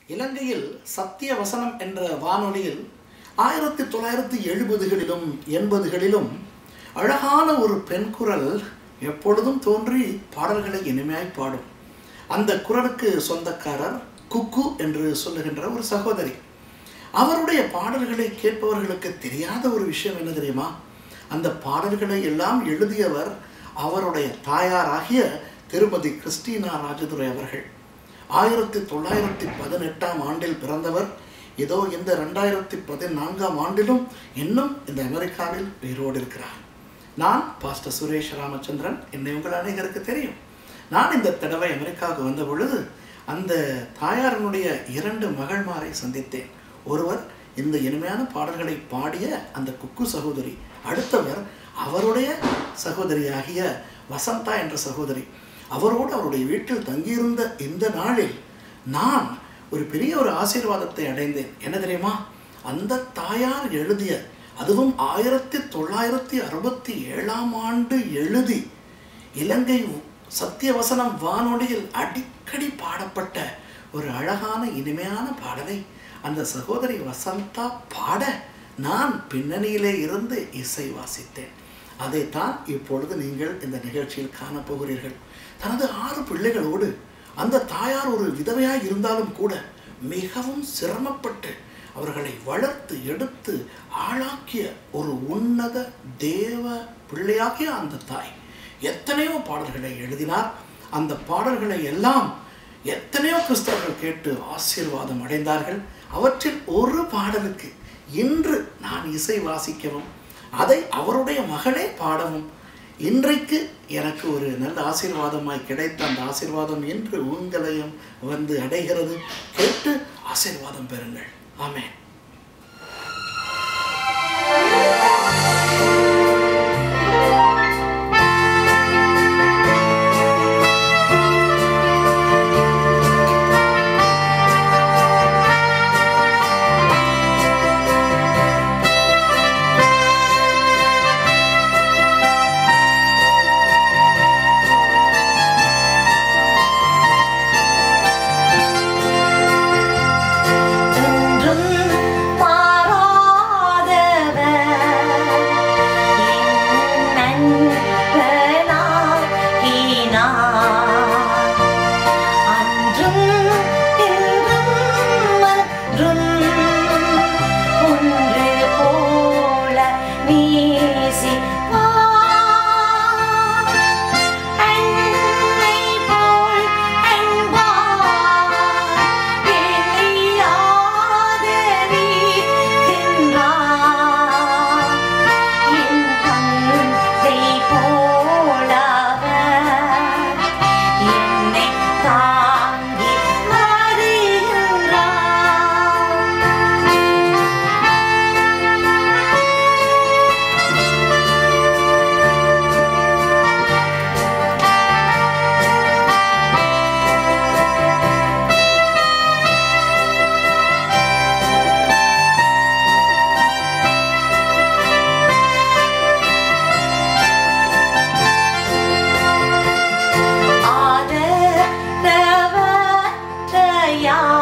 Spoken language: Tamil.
இலங்கையில் சத்திய வசனம் என்ற வானொலியில் ஆயிரத்தி தொள்ளாயிரத்தி எழுபதுகளிலும் எண்பதுகளிலும் அழகான ஒரு பெண் குரல் எப்பொழுதும் தோன்றி பாடல்களை இனிமையாய் பாடும் அந்த குரலுக்கு சொந்தக்காரர் குக்கு என்று சொல்லுகின்ற ஒரு சகோதரி அவருடைய பாடல்களை கேட்பவர்களுக்கு தெரியாத ஒரு விஷயம் என்ன தெரியுமா அந்த பாடல்களை எல்லாம் எழுதியவர் அவருடைய தாயாராகிய திருமதி கிறிஸ்டினா ராஜதுரை அவர்கள் ஆயிரத்தி தொள்ளாயிரத்தி பதினெட்டாம் ஆண்டில் பிறந்தவர் ஏதோ இந்த ரெண்டாயிரத்தி பதினான்காம் ஆண்டிலும் இன்னும் இந்த அமெரிக்காவில் உயிரோடு இருக்கிறார் நான் பாஸ்டர் சுரேஷ் ராமச்சந்திரன் என்னை உங்கள் அனைவருக்கு தெரியும் நான் இந்த தடவை அமெரிக்காவுக்கு வந்த பொழுது அந்த தாயாரனுடைய இரண்டு மகள்மாரை சந்தித்தேன் ஒருவர் இந்த இனிமையான பாடல்களை பாடிய அந்த குக்கு சகோதரி அடுத்தவர் அவருடைய சகோதரியாகிய வசந்தா என்ற சகோதரி அவரோடு அவருடைய வீட்டில் தங்கியிருந்த இந்த நாளில் நான் ஒரு பெரிய ஒரு ஆசீர்வாதத்தை அடைந்தேன் என்ன தெரியுமா அந்த தாயார் எழுதிய அதுவும் ஆயிரத்தி தொள்ளாயிரத்தி அறுபத்தி ஏழாம் ஆண்டு எழுதி இலங்கை சத்தியவசனம் வானொலியில் அடிக்கடி பாடப்பட்ட ஒரு அழகான இனிமையான பாடலை அந்த சகோதரி வசந்தா பாட நான் பின்னணியிலே இருந்து இசை வாசித்தேன் அதைத்தான் இப்பொழுது நீங்கள் இந்த நிகழ்ச்சியில் காணப்போகிறீர்கள் தனது ஆறு பிள்ளைகளோடு அந்த தாயார் ஒரு விதவையாய் இருந்தாலும் கூட மிகவும் சிரமப்பட்டு அவர்களை வளர்த்து எடுத்து ஆளாக்கிய ஒரு உன்னத தேவ பிள்ளையாகிய அந்த தாய் எத்தனையோ பாடல்களை எழுதினார் அந்த பாடல்களை எல்லாம் எத்தனையோ கிறிஸ்தவர்கள் கேட்டு ஆசீர்வாதம் அடைந்தார்கள் அவற்றில் ஒரு பாடலுக்கு இன்று நான் இசை வாசிக்கவும் அதை அவருடைய மகளே பாடவும் இன்றைக்கு எனக்கு ஒரு நல்ல ஆசீர்வாதமாய் கிடைத்த அந்த ஆசீர்வாதம் என்று உங்களையும் வந்து அடைகிறது கேட்டு ஆசீர்வாதம் பெறுங்கள் ஆமென் என்றும் மாறாதவர் என் நண்பனாகினார். அன்றும் இன்றும் என்றும் ஒன்று போல நேசிப்பார். அன்னை போல் அன்பார் என்னை ஆதரிக்கின்றார். என் தந்தை போலவர் என்னை தாங்கி வருகின்றார். ஆதரவற்ற யார்